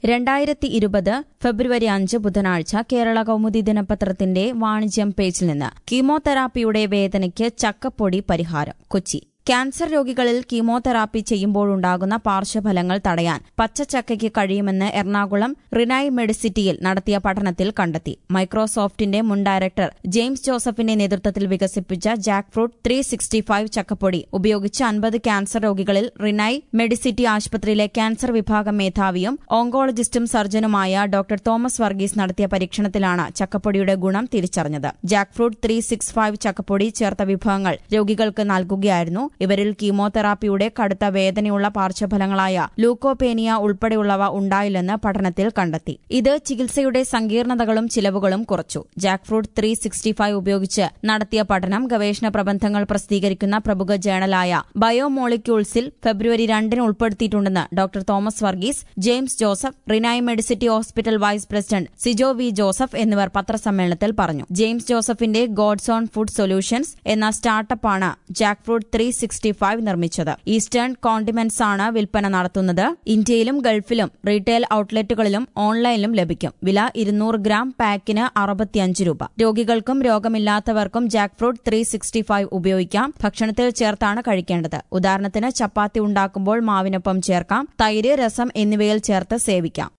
രണ്ടായിരത്തി ഇരുപത് ഫെബ്രുവരി അഞ്ച് ബുധനാഴ്ച കേരള കൗമുദി ദിനപത്രത്തിന്റെ വാണിജ്യം പേജിൽ നിന്ന് കീമോതെറാപ്പിയുടെ വേദനയ്ക്ക് ചക്കപ്പൊടി പരിഹാരം കൊച്ചി ക്യാൻസർ രോഗികളിൽ കീമോതെറാപ്പി ചെയ്യുമ്പോഴുണ്ടാകുന്ന പാർശ്വഫലങ്ങൾ തടയാൻ പച്ചച്ചക്കയ്ക്ക് കഴിയുമെന്ന് എറണാകുളം റിനായ് മെഡിസിറ്റിയിൽ നടത്തിയ പഠനത്തിൽ കണ്ടെത്തി മൈക്രോസോഫ്റ്റിന്റെ മുൻ ഡയറക്ടർ ജെയിംസ് ജോസഫിന്റെ നേതൃത്വത്തിൽ വികസിപ്പിച്ച jackfruit three sixty five ചക്കപ്പൊടി ഉപയോഗിച്ച് അൻപത് ക്യാൻസർ രോഗികളിൽ റിനായ് മെഡിസിറ്റി ആശുപത്രിയിലെ ക്യാൻസർ വിഭാഗം മേധാവിയും ഓങ്കോളജിസ്റ്റും സർജനുമായ ഡോക്ടർ തോമസ് വർഗീസ് നടത്തിയ പരീക്ഷണത്തിലാണ് ചക്കപ്പൊടിയുടെ ഗുണം തിരിച്ചറിഞ്ഞത് jackfruit three six five ചക്കപ്പൊടി ചേർത്ത വിഭവങ്ങൾ രോഗികൾക്ക് നൽകുകയായിരുന്നു ഇവരിൽ കീമോതെറാപ്പിയുടെ കടുത്ത വേദനയുള്ള പാർശ്വഫലങ്ങളായ ലൂക്കോപേനിയ ഉൾപ്പെടെയുള്ളവ ഉണ്ടായില്ലെന്ന് പഠനത്തിൽ കണ്ടെത്തി ഇത് ചികിത്സയുടെ സങ്കീർണതകളും ചിലവുകളും കുറച്ചു jackfruit three sixty five ഉപയോഗിച്ച് നടത്തിയ പഠനം ഗവേഷണ പ്രബന്ധങ്ങൾ പ്രസിദ്ധീകരിക്കുന്ന പ്രമുഖ ജേണലായ ബയോമോളിക്യൂൾസിൽ ഫെബ്രുവരി രണ്ടിന് ഉൾപ്പെടുത്തിയിട്ടുണ്ടെന്ന് doctor Thomas Varghese James Joseph Renai Medicity hospital vice president Sijo V Joseph എന്നിവർ പത്രസമ്മേളനത്തിൽ പറഞ്ഞു ജെയിംസ് ജോസഫിന്റെ ഗോഡ്സ് ഓൺ ഫുഡ് സൊല്യൂഷൻസ് എന്ന സ്റ്റാർട്ടപ്പാണ് jackfruit three sixty five നിർമ്മിച്ചത് ഈസ്റ്റേൺ കോണ്ടിമെന്റ്സ് ആണ് വിൽപ്പന നടത്തുന്നത് ഇന്ത്യയിലും ഗൾഫിലും റീറ്റെയിൽ ഔട്ട്ലെറ്റുകളിലും ഓൺലൈനിലും ലഭിക്കും വില ഇരുന്നൂറ് ഗ്രാം പാക്കിന് അറുപത്തിയഞ്ച് രൂപ രോഗികൾക്കും രോഗമില്ലാത്തവർക്കും jackfruit three sixty five ഉപയോഗിക്കാം ഭക്ഷണത്തിൽ ചേർത്താണ് കഴിക്കേണ്ടത് ഉദാഹരണത്തിന് ചപ്പാത്തി ഉണ്ടാക്കുമ്പോൾ മാവിനൊപ്പം ചേർക്കാം തൈര് രസം എന്നിവയിൽ ചേർത്ത് സേവിക്കാം